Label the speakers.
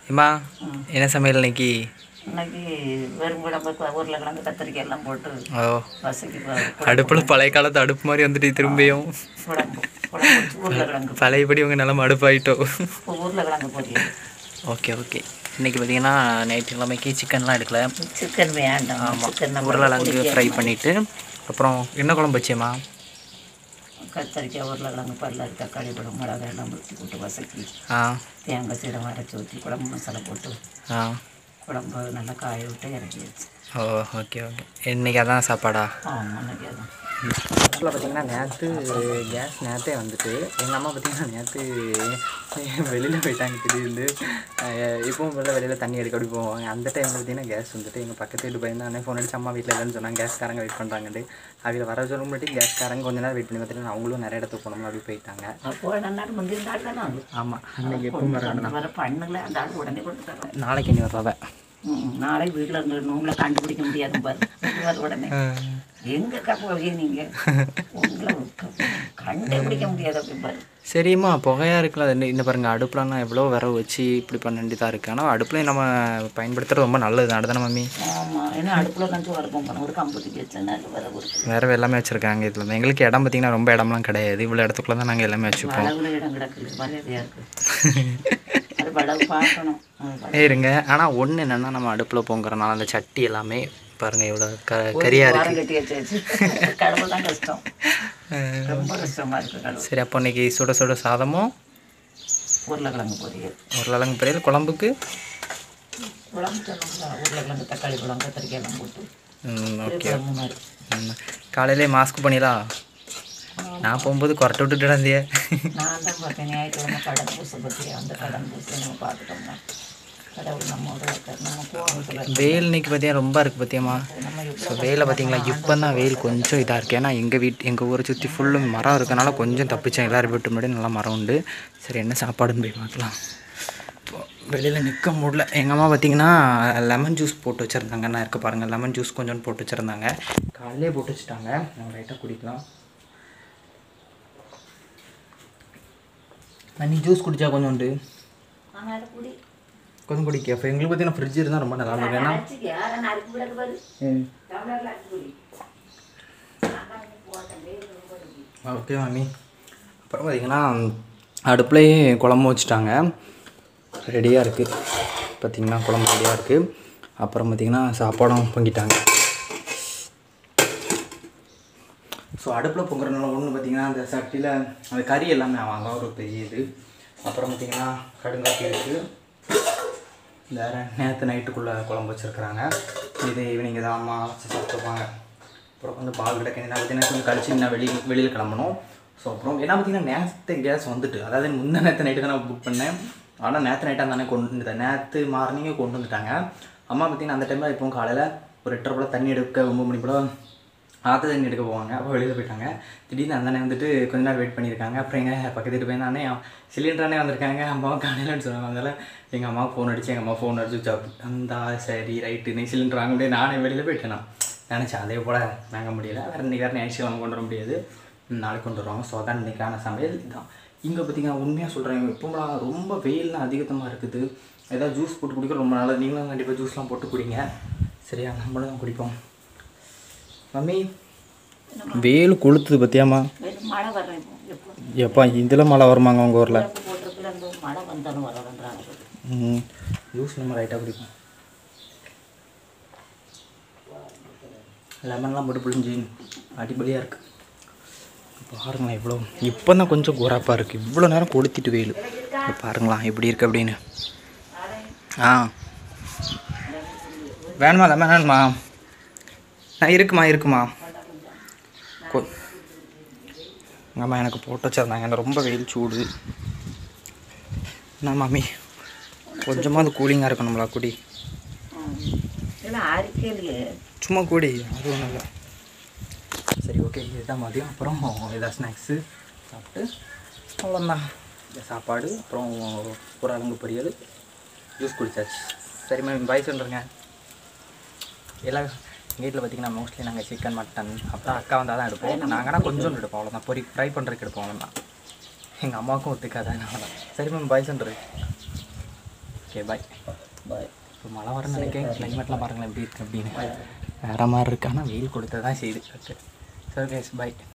Speaker 1: ஏம்மா என்ன சமையல் இன்னைக்கு
Speaker 2: இன்னைக்கு வெறும் குழம்பு க- உருளைக்கிழங்கு கத்திரிக்காய் எல்லாம் போட்டு
Speaker 1: ஓ
Speaker 2: வசக்கி ப-
Speaker 1: அடுப்பில் பழைய காலத்து அடுப்பு மாதிரி வந்துட்டு திரும்பியும்
Speaker 2: குழம்பு குழம்பு வச்சு உருளைக்கிழங்கு
Speaker 1: பழையபடி உங்கள் நிலம அடுப்பாயிட்டோம்
Speaker 2: இப்போ உருளைக்கிழங்கு பொரியல்
Speaker 1: ஓகே ஓகே இன்னைக்கு பார்த்தீங்கன்னா நைட்டு கிழமைக்கு சிக்கன்லாம் எடுக்கல
Speaker 2: சிக்கன் வேண்டாம் சிக்கன் நம்ம
Speaker 1: உருளைக்கிழங்கு
Speaker 2: பிடிக்காது.
Speaker 1: ஃப்ரை பண்ணிவிட்டு அப்புறம் என்ன குழம்பு வச்சேம்மா
Speaker 2: கத்திரிக்காய் உருளைக்கிழங்கு பல்லாரி தக்காளி பழம் மிளகாய் எல்லாம் ஊற்றி போட்டு வசக்கி
Speaker 1: ஆ
Speaker 2: தேங்காய் சீரகம் அரைச்சி ஊற்றி குழம்பு மசாலா போட்டு
Speaker 1: ஆ
Speaker 2: குழம்பு நல்லா காய விட்டு இறக்கிடுச்சு
Speaker 1: ஓ ஓகே ஓகே இன்னைக்கு அதான் சாப்பாடா
Speaker 2: ஆமாம் இன்னைக்கு அதான்
Speaker 1: வீட்டில் பார்த்தீங்கன்னா நேற்று கேஸ் நேற்றே வந்துட்டு எங்கள் அம்மா பார்த்தீங்கன்னா நேற்று வெளியில் போயிட்டாங்க திடீர்னு அஹ் இப்பவும் வெளில வெளியில் தண்ணி எடுக்க அப்படி போவாங்க அந்த டைமில் பார்த்தீங்கன்னா கேஸ் வந்துட்டு எங்கள் பக்கத்து வீட்டு பையன் தான் ஃபோன் அடிச்சு அம்மா வீட்டில் இல்லைன்னு சொன்னாங்க கேஸ்காரங்க வெயிட் பண்ணுறாங்கட்டு அவங்க வர சொல்ல முன்னாடி கேஸ்காரங்க கொஞ்ச நேரம் வெயிட் பண்ணி பார்த்துட்டு அவங்களும் நிறைய இடத்துக்கு போனோம் அப்படி போயிட்டாங்க
Speaker 2: அப்போ நாள் முந்தின நாள் தானே அது
Speaker 1: ஆமாம் அன்னைக்கு எப்பவும்
Speaker 2: கொண்டு வர பண்ணல அந்த ஆள் உடனே கொண்டு தரோம்
Speaker 1: நாளைக்கு நீ வர்றவ
Speaker 2: ம், நாளை வீட்டில் இருந்த நூலை கண்டுபிடிக்க முடியாது பாரு வர உடனே எங்க கப்போவிய நீங்க உங்களை க- கண்டுபிடிக்க முடியாது அப்படி பாரு
Speaker 1: சரிம்மா புகையாக இருக்குல்ல அது இந்த பாருங்க அடுப்புலன்னா எவ்வளோ விரவு வச்சு இப்படி பண்ண வேண்டியதாக இருக்குது ஆனால் அடுப்புலையும் நம்ம பயன்படுத்துறது ரொம்ப நல்லது தான் தானே மம்மி
Speaker 2: ஆமா ஏன்னா அடுப்புல தான் சோறு போகணும் ஒரு கம்பத்துக்கு வச்சனால வர ஒரு
Speaker 1: வேறு எல்லாமே வச்சுருக்காங்க இதில் எங்களுக்கு இடம் பார்த்தீங்கன்னா ரொம்ப இடம்லாம் கிடையாது இவ்வளோ இடத்துக்குள்ள தான் நாங்கள் எல்லாமே வச்சுப்போம்
Speaker 2: வளவுல இடம் கிடக்குது மரியாதையா இருக்கு அது வளவு பார்க்கணும் அது வளவு.
Speaker 1: ஏய், இருங்க ஆனால் ஒன்று என்னென்னா நம்ம அடுப்பில் பொங்குறனால அந்த சட்டி எல்லாமே பாருங்கள் இவ்வளோ க கரியாக
Speaker 2: வாரம்
Speaker 1: இருக்குது
Speaker 2: கட்டி வச்சாச்சு கடவுள் தான் கஷ்டம் ரொம்ப கஷ்டமா இருக்கு கடவுள்
Speaker 1: சரி அப்போ இன்னைக்கு சுட சுட சாதமும்
Speaker 2: உருளைக்கிழங்கு பொரியல்
Speaker 1: உருளைக்கிழங்கு பொரியல் குழம்புக்கு
Speaker 2: குழம்பு சொன்னோம்ல உருளைக்கிழங்கு தக்காளி பழம் கத்திரிக்காய் எல்லாம் போட்டு
Speaker 1: ம்,
Speaker 2: ஒரு
Speaker 1: ஓகே
Speaker 2: குழம்பு மாதிரி
Speaker 1: ம். காலையிலே மாஸ்க் பண்ணிடா நான் போகும்போது கொரட்டை விட்டுட்டு இருந்தியே
Speaker 2: நான் தான் பார்த்தேன் ஞாயிற்றுக்கிழமை கடன் பூசை பற்றி அந்த கடன் பூசை நம்ம பார்த்துட்டோம்னா கடவுள் நம்மோட இருக்கார் நம்ம கோவத்தில்
Speaker 1: வெயில் இன்னைக்கு பார்த்தியா ரொம்ப இருக்குது பார்த்தியாம்மா
Speaker 2: நம்ம
Speaker 1: ஸோ வெயிலை பார்த்தீங்களா இப்போ தான் வெயில் கொஞ்சம் இதாக இருக்குது ஏன்னா எங்கள் வீட் எங்கள் ஊரை சுற்றி ஃபுல்லும் மரம் இருக்கனால கொஞ்சம் தப்பிச்சேன் எல்லாரும் வீட்டு முன்னாடி நல்லா மரம் உண்டு சரி என்ன சாப்பாடுன்னு போய் பார்க்கலாம் இப்போ வெளியில் நிற்க முடியல எங்கள் அம்மா பார்த்தீங்கன்னா லெமன் ஜூஸ் போட்டு வச்சுருந்தாங்க நான் இருக்க பாருங்கள் லெமன் ஜூஸ் கொஞ்சோண்டு போட்டு வச்சுருந்தாங்க காலையிலே போட்டு வச்சுட்டாங்க நம்ம லைட்டாக குடிக்கலாம் நீ ஜூஸ் குடிச்சா கொஞ்சோண்டு
Speaker 2: ஆனால் குடி
Speaker 1: கொஞ்சம் குடிக்க இப்போ எங்களுக்கு பார்த்தீங்கன்னா ஃப்ரிட்ஜ் இருந்தால் ரொம்ப நல்லா இருக்கும் ஏன்னா
Speaker 2: அடிச்சுக்க யாரை நறுக்கு விடக்கு பாரு
Speaker 1: ம்.
Speaker 2: டம்ளரில் அடிச்சு குடி
Speaker 1: ஓகே மாமி அப்புறம் பார்த்தீங்கன்னா அடுப்புலேயே குழம்பு வச்சுட்டாங்க ரெடியாக இருக்குது பார்த்தீங்கன்னா குழம்பு ரெடியாக இருக்குது அப்புறம் பார்த்தீங்கன்னா சாப்பாடும் பொங்கிட்டாங்க ஸோ அடுப்பில் பொங்குறதுனால ஒன்று பார்த்தீங்கன்னா அந்த சட்டியில் அந்த கறி எல்லாமே ஆவாங்க ஒரு பெரிய இது அப்புறம் பார்த்தீங்கன்னா கடுங்காப்பி இருக்குது வேறு நேற்று நைட்டுக்குள்ளே குழம்பு வச்சுருக்குறாங்க இது ஈவினிங் தான் அம்மா வச்சு சாப்பிட்டுப்பாங்க அப்புறம் கொஞ்சம் பால் கிடக்கு நான் பார்த்தீங்கன்னா கொஞ்சம் கழிச்சு நான் வெளியில் வெளியில் கிளம்பணும் ஸோ அப்புறம் என்ன பார்த்தீங்கன்னா நேற்று கேஸ் வந்துட்டு அதாவது முந்தின நேற்று நைட்டு தான் நான் புக் பண்ணேன் ஆனால் நேற்று நைட்டாக தானே கொண்டு வந்துட்டேன் நேற்று மார்னிங்கே கொண்டு வந்துட்டாங்க அம்மா பார்த்தீங்கன்னா அந்த டைமில் இப்போ காலையில் ஒரு எட்டரை போல் தண்ணி எடுக்க ஒம்பது மணி போல் ஆற்று தண்ணி எடுக்க போவாங்க அப்போ வெளியில் போயிட்டாங்க திடீர்னு அந்த அண்ணன் வந்துட்டு கொஞ்ச நேரம் வெயிட் பண்ணியிருக்காங்க அப்புறம் எங்கள் பக்கத்து வீட்டு பையன் அண்ணே சிலிண்டர் அண்ணே வந்திருக்காங்க அம்மாவும் காலையிலன்னு சொன்னாங்க அதனால் எங்கள் அம்மா ஃபோன் அடிச்சு எங்கள் அம்மா ஃபோன் அடிச்சு சாப் அந்த சரி ரைட்டு நீ சிலிண்டர் வாங்க முடியாது நானே வெளியில் போயிட்டேன் நான் நினச்சேன் அதே போல் வாங்க முடியல வேறு இன்றைக்கி வேறு ஞாயிற்றுக்கிழமை கொண்டு வர முடியாது ம், நாளைக்கு கொண்டு வருவாங்க ஸோ அதான் இன்றைக்கான சமையல் இதுதான் இங்கே பார்த்தீங்கன்னா உண்மையாக சொல்கிறேன் இப்போலாம் ரொம்ப வெயில்லாம் அதிகமாக இருக்குது ஏதாவது ஜூஸ் போட்டு குடிக்க ரொம்ப நல்லது நீங்களும் கண்டிப்பாக ஜூஸ்லாம் போட்டு குடிங்க சரியா நம்மளும் தான் குடிப்போம் மம்மி வெயில் கொளுத்துது பத்தியாமா
Speaker 2: வெறும் மழை வர்றேன் இப்போ எப்போ
Speaker 1: எப்பா இதில் மழை வருமாங்க உங்கள் ஊரில்
Speaker 2: உப்பு போட்டிருக்குல அந்த மழை வந்தாலும் வரலன்றாங்க
Speaker 1: ம் ஜூஸ் நம்ம லைட்டாக குடிப்போம் லெமன்லாம் போட்டு புளிஞ்சு அடிப்படியாக இருக்குது பாருங்களேன் இவ்வளோ இப்போ தான் கொஞ்சம் குறாப்பாக இருக்குது இவ்வளோ நேரம் கொளுத்திட்டு வெயில் இங்க பாருங்களா எப்படி இருக்குது அப்படின்னு ஆ வேணுமா லெமன் வேணுமா ஆ இருக்குமா இருக்குமா கொ- ஆமாம் எனக்கு போட்டு வச்சிருந்தாங்க எனக்கு ரொம்ப வெயில் சூடு என்ன மாமி கொஞ்சமாவது கூலிங்காக இருக்கணும்ல குடி
Speaker 2: இல்லை அறிக்கையிலேயே
Speaker 1: சும்மா கூடி அது ஒன்றும் இல்லை சரி ஓகே இதுதான் மதியம் அப்புறம் இதான் ஸ்நாக்ஸு சாப்பிட்டு அவ்வளோதான் இந்த சாப்பாடு அப்புறம் ஒரு அலங்கு பொரியல் ஜூஸ் குடிச்சாச்சு சரி மேம் பாய் சொல்கிறேங்க எல்லாம் எங்கள் வீட்டில் பார்த்தீங்கன்னா மோஸ்ட்லி நாங்கள் சிக்கன் மட்டன் அப்புறம் அக்கா வந்தால் தான் எடுப்போம் நாங்கன்னா கொஞ்சம் எடுப்போம் அவ்வளோதான் பொரி ஃப்ரை பண்ணுறதுக்கு எடுப்போம் அவ்வளோதான் எங்கள் அம்மாவுக்கும் ஒத்துக்காது அதனால தான் சரி மேம் பாய் சொல்கிறேன் ஓகே பாய்
Speaker 2: பாய்
Speaker 1: இப்போ மழை வர நினைக்கிறேன் கிளைமேட்லாம் பாருங்களேன் எப்படி இருக்குது அப்படின்னு வேறு மாதிரி இருக்கு ஆனால் வெயில் கொடுத்ததான் செய்யுது ஓகே ஸோ கேஸ் பாய்